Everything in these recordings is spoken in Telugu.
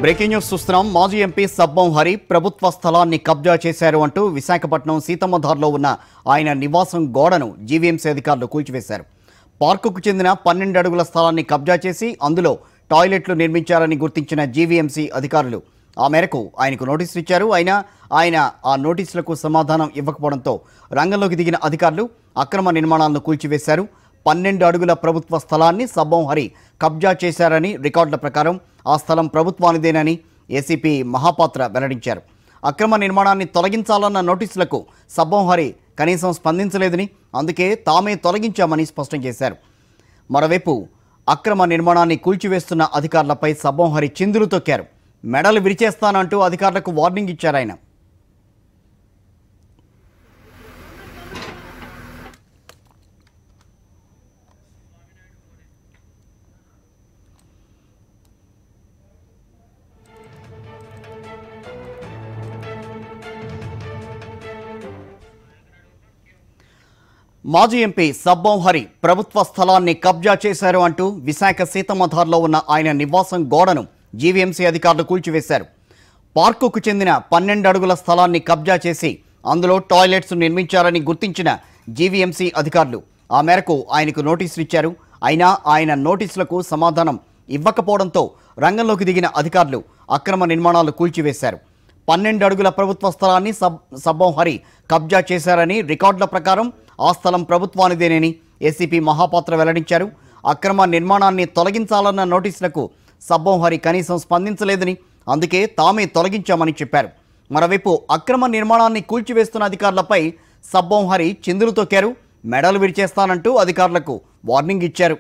బ్రేకింగ్ న్యూస్ చూస్తున్నాం మాజీ ఎంపీ సబ్బం హరి ప్రభుత్వ స్థలాన్ని కబ్జా చేశారు అంటూ విశాఖపట్నం సీతమ్మధార్లో ఉన్న ఆయన నివాసం గోడను జీవీఎంసీ అధికారులు కూల్చివేశారు పార్కుకు చెందిన పన్నెండు అడుగుల స్థలాన్ని కబ్జా చేసి అందులో టాయిలెట్లు నిర్మించారని గుర్తించిన జీవీఎంసీ అధికారులు ఆ మేరకు ఆయనకు నోటీసులు ఇచ్చారు అయినా ఆయన ఆ నోటీసులకు సమాధానం ఇవ్వకపోవడంతో రంగంలోకి దిగిన అధికారులు అక్రమ నిర్మాణాలను కూల్చివేశారు పన్నెండు అడుగుల ప్రభుత్వ స్థలాన్ని సబ్బం హరి కబ్జా చేశారని రికార్డుల ప్రకారం ఆ స్థలం ప్రభుత్వానిదేనని ఏసీపీ మహాపాత్ర వెల్లడించారు అక్రమ నిర్మాణాన్ని తొలగించాలన్న నోటీసులకు సబ్బం హరి కనీసం స్పందించలేదని అందుకే తామే తొలగించామని స్పష్టం చేశారు మరోవైపు అక్రమ నిర్మాణాన్ని కూల్చివేస్తున్న అధికారులపై సబ్బం హరి చిందులు తొక్కారు మెడలు విరిచేస్తానంటూ అధికారులకు వార్నింగ్ ఇచ్చారు ఆయన మాజీ ఎంపీ సబ్బం హరి ప్రభుత్వ స్థలాన్ని కబ్జా చేశారు అంటూ విశాఖ సీతమ్మధార్లో ఉన్న ఆయన నివాసం గోడను జీవీఎంసీ అధికారులు కూల్చివేశారు పార్కుకు చెందిన పన్నెండు అడుగుల స్థలాన్ని కబ్జా చేసి అందులో టాయిలెట్స్ నిర్మించారని గుర్తించిన జీవీఎంసీ అధికారులు ఆ మేరకు ఆయనకు నోటీసులు ఇచ్చారు అయినా ఆయన నోటీసులకు సమాధానం ఇవ్వకపోవడంతో రంగంలోకి దిగిన అధికారులు అక్రమ నిర్మాణాలు కూల్చివేశారు పన్నెండు అడుగుల ప్రభుత్వ స్థలాన్ని సబ్ సబ్బం హరి కబ్జా చేశారని రికార్డుల ప్రకారం ఆ స్థలం ప్రభుత్వానిదేనని ఏసీపీ మహాపాత్ర వెల్లడించారు అక్రమ నిర్మాణాన్ని తొలగించాలన్న నోటీసులకు సబ్బం హరి కనీసం స్పందించలేదని అందుకే తామే తొలగించామని చెప్పారు మరోవైపు అక్రమ నిర్మాణాన్ని కూల్చివేస్తున్న అధికారులపై సబ్బం హరి చిందులు తొక్కారు మెడలు విరిచేస్తానంటూ అధికారులకు వార్నింగ్ ఇచ్చారు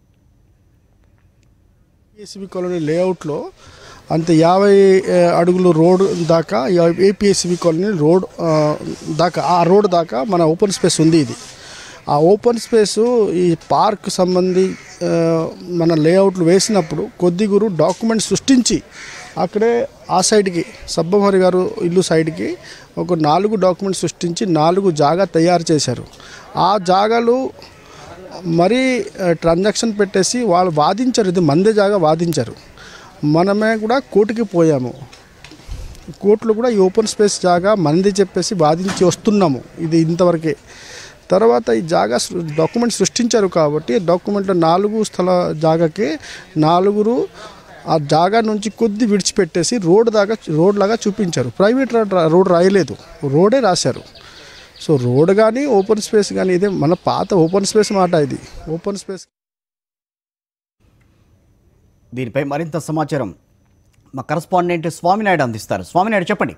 ఏపీఎస్బి కాలనీ లేఅవుట్లో అంత యాభై ఆ, అడుగులు రోడ్ దాకా ఏపీఎస్బి కాలనీ రోడ్ ఆ, దాకా ఆ రోడ్ దాకా మన ఓపెన్ స్పేస్ ఉంది ఇది ఆ ఓపెన్ స్పేస్ ఈ పార్క్ సంబంధి ఆ, మన లేఅవుట్లు వేసినప్పుడు కొద్దిగురు డాక్యుమెంట్ సృష్టించి అక్కడే ఆ సైడ్కి సబ్బమహరి గారు ఇల్లు సైడ్కి ఒక నాలుగు డాక్యుమెంట్స్ సృష్టించి నాలుగు జాగా తయారు చేశారు ఆ జాగాలు మరీ ట్రాన్సాక్షన్ పెట్టేసి వాళ్ళు వాదించారు ఇది మందే జాగా వాదించారు మనమే కూడా కోర్టుకి పోయాము కోర్టులో కూడా ఈ ఓపెన్ స్పేస్ జాగా మంది చెప్పేసి వాదించి వస్తున్నాము ఇది ఇంతవరకే తర్వాత ఈ జాగా డాక్యుమెంట్ సృష్టించారు కాబట్టి డాక్యుమెంట్లో నాలుగు స్థల జాగాకి నాలుగురు ఆ జాగా నుంచి కొద్ది విడిచిపెట్టేసి రోడ్ దాకా రోడ్ లాగా చూపించారు ప్రైవేట్ రోడ్ రాయలేదు రోడే రాశారు సో రోడ్ కానీ ఓపెన్ స్పేస్ కానీ ఇదే మన పాత ఓపెన్ స్పేస్ మాట ఇది ఓపెన్ స్పేస్ దీనిపై మరింత సమాచారం మా కరస్పాండెంట్ స్వామినాయుడు అందిస్తారు స్వామినాయుడు చెప్పండి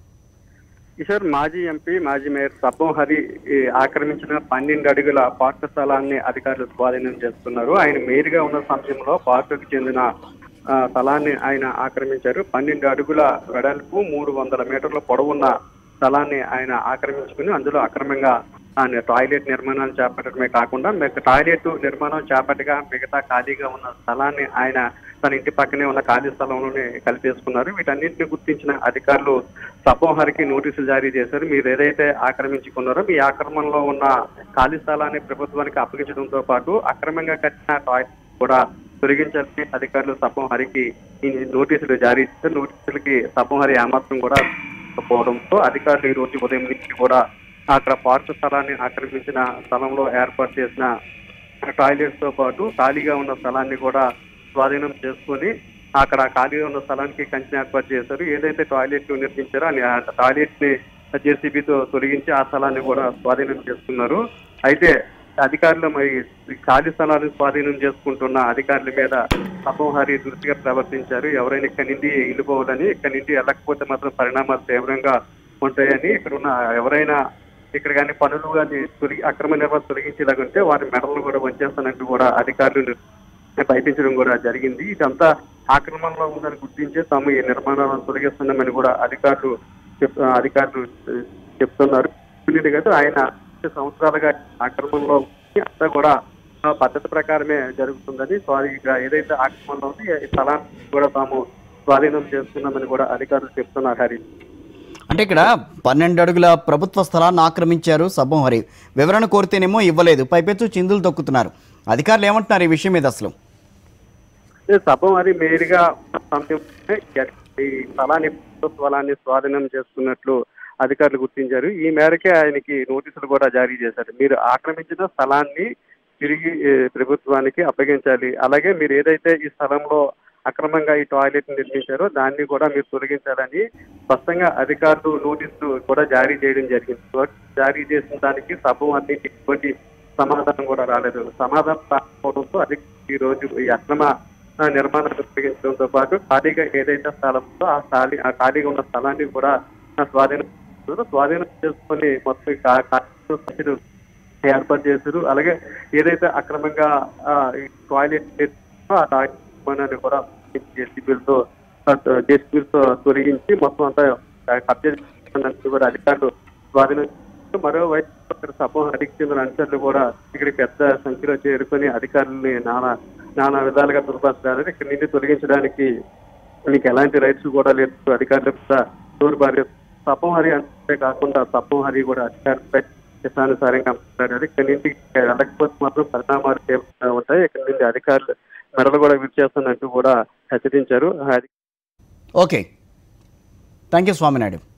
కిషోర్ మాజీ ఎంపీ మాజీ మేయర్ సబ్బం హరి ఈ ఆక్రమించిన పన్నెండు అడుగుల పార్కు స్థలాన్ని అధికారులు స్వాధీనం చేస్తున్నారు ఆయన మేయర్ గా ఉన్న సమయంలో పార్కుకు చెందిన ఆ, స్థలాన్ని ఆయన ఆక్రమించారు పన్నెండు అడుగుల వెడల్పు మూడు వందల మీటర్ల పొడవున్న స్థలాన్ని ఆయన ఆక్రమించుకుని అందులో అక్రమంగా ఆయన టాయిలెట్ నిర్మాణాలు చేపట్టడమే కాకుండా మిగతా టాయిలెట్ నిర్మాణం చేపట్టగా మిగతా ఖాళీగా ఉన్న స్థలాన్ని ఆయన తన ఇంటి పక్కనే ఉన్న ఖాళీ స్థలంలోనే కలిపేసుకున్నారు వీటన్నింటిని గుర్తించిన అధికారులు సపోహరికి నోటీసులు జారీ చేశారు మీరు ఏదైతే ఆక్రమించుకున్నారో మీ ఆక్రమణలో ఉన్న ఖాళీ స్థలాన్ని ప్రభుత్వానికి అప్పగించడంతో పాటు అక్రమంగా కట్టిన టాయిలెట్ కూడా తొలగించాలని అధికారులు సపం హరికి ఈ నోటీసులు జారీ చేశారు నోటీసులకి సపం హరి ఏమాత్రం కూడా పోవడంతో అధికారులు ఈ రోజు ఉదయం నుంచి కూడా అక్కడ పార్కు స్థలాన్ని ఆక్రమించిన స్థలంలో ఏర్పాటు చేసిన టాయిలెట్స్ తో పాటు ఖాళీగా ఉన్న స్థలాన్ని కూడా స్వాధీనం చేసుకొని అక్కడ ఖాళీగా ఉన్న స్థలానికి కంచె ఏర్పాటు చేశారు ఏదైతే టాయిలెట్ నిర్మించారో ఆ టాయిలెట్ ని జేసీబీతో తొలగించి ఆ స్థలాన్ని కూడా స్వాధీనం చేసుకున్నారు అయితే అధికారులు మరి ఈ ఖాళీ స్థలాలను స్వాధీనం చేసుకుంటున్న అధికారుల మీద అపోహారి దృష్టిగా ప్రవర్తించారు ఎవరైనా ఇక్కడి నుండి వెళ్ళిపోవాలని ఇక్కడి నుండి వెళ్ళకపోతే మాత్రం పరిణామాలు తీవ్రంగా ఉంటాయని ఇక్కడ ఉన్న ఎవరైనా ఇక్కడ కానీ పనులు కానీ తొలగి అక్రమ నిర్మాణం తొలగించేలాగుంటే వారి మెడలు కూడా వచ్చేస్తానంటూ కూడా అధికారులు బయటించడం కూడా జరిగింది ఇదంతా ఆక్రమణలో ఉందని గుర్తించే తాము ఈ నిర్మాణాలను తొలగిస్తున్నామని కూడా అధికారులు చెప్ అధికారులు ఆ, చెప్తున్నారు తెలియదు కదా ఆయన సంవత్సరాలుగా ఆక్రమణలో ఉంది. అంతా కూడా ఆ, పద్ధతి ప్రకారమే జరుగుతుందని సో అది ఇక ఏదైతే ఆక్రమణలో ఉంది ఈ స్థలాన్ని కూడా తాము స్వాధీనం చేస్తున్నామని కూడా అధికారులు చెప్తున్నారు హరి అంటే ఇక్కడ పన్నెండు అడుగుల ప్రభుత్వ స్థలాన్ని ఆక్రమించారు సబ్బం హరి వివరణ కోరితేనేమో ఇవ్వలేదు పైపెచ్చు చిందులు తొక్కుతున్నారు అధికారులు ఏమంటున్నారు ఈ విషయం మీద అసలు సభ మరి మేయర్గా సమయంలోనే ఈ స్థలాన్ని స్థలాన్ని స్వాధీనం చేసుకున్నట్లు అధికారులు గుర్తించారు ఈ మేరకే ఆయనకి నోటీసులు కూడా జారీ చేశారు మీరు ఆక్రమించిన స్థలాన్ని తిరిగి ఏ, ప్రభుత్వానికి అప్పగించాలి అలాగే మీరు ఏదైతే ఈ స్థలంలో అక్రమంగా ఈ టాయిలెట్ నిర్మించారో దాన్ని కూడా మీరు తొలగించాలని స్పష్టంగా అధికారులు నోటీసులు కూడా జారీ చేయడం జరిగింది జారీ చేసిన దానికి సభ అన్ని ఎటువంటి సమాధానం కూడా రాలేదు సమాధానం రాకపోవడంతో అది ఈ రోజు ఈ అక్రమ ఆ, నిర్మాణాన్ని తొలగించడంతో పాటు ఖాళీగా ఏదైతే స్థలం ఉందో ఆ ఖాళీ ఆ ఖాళీగా ఉన్న స్థలాన్ని కూడా ఆ, స్వాధీనం చేసుకున్నారు. స్వాధీనం చేసుకొని మొత్తం ఈ కా- కా- సభ్యులు ఏర్పాటు చేశారు అలాగే ఏదైతే అక్రమంగా ఆ, ఈ టాయిలెట్ నిర్మించారో ఆ టాయిలెట్ నిర్మాణాన్ని కూడా జేసీబీలతో జేసీబీలతో తొలగించి మొత్తం అంతా కబ్జా చేస్తున్నట్టు కూడా అధికారులు స్వాధీనం చేసుకున్నారు. మరోవైపు ఇక్కడ సభ హరికి చెందిన అనుచరులు కూడా ఇక్కడికి పెద్ద సంఖ్యలో చేరుకొని అధికారుల్ని నానా నానా విధాలుగా దుర్పరిచారు ఇక్కడ నుండి తొలగించడానికి మీకు ఎలాంటి రైట్స్ కూడా లేదు అధికారులు కూడా దూరు భార్య తప్పం హరి అంటే కాకుండా తప్పం హరి కూడా అధికారులపై ఇష్టానుసారంగా మాట్లాడారు ఇక్కడ నుండి వెళ్ళకపోతే మాత్రం పరిణామాలు తీవ్రంగా ఉంటాయి ఇక్కడ నుండి అధికారులు మెడలు కూడా విరిచేస్తున్నట్టు కూడా హెచ్చరించారు అది ఓకే థ్యాంక్ యూ స్వామినాయుడు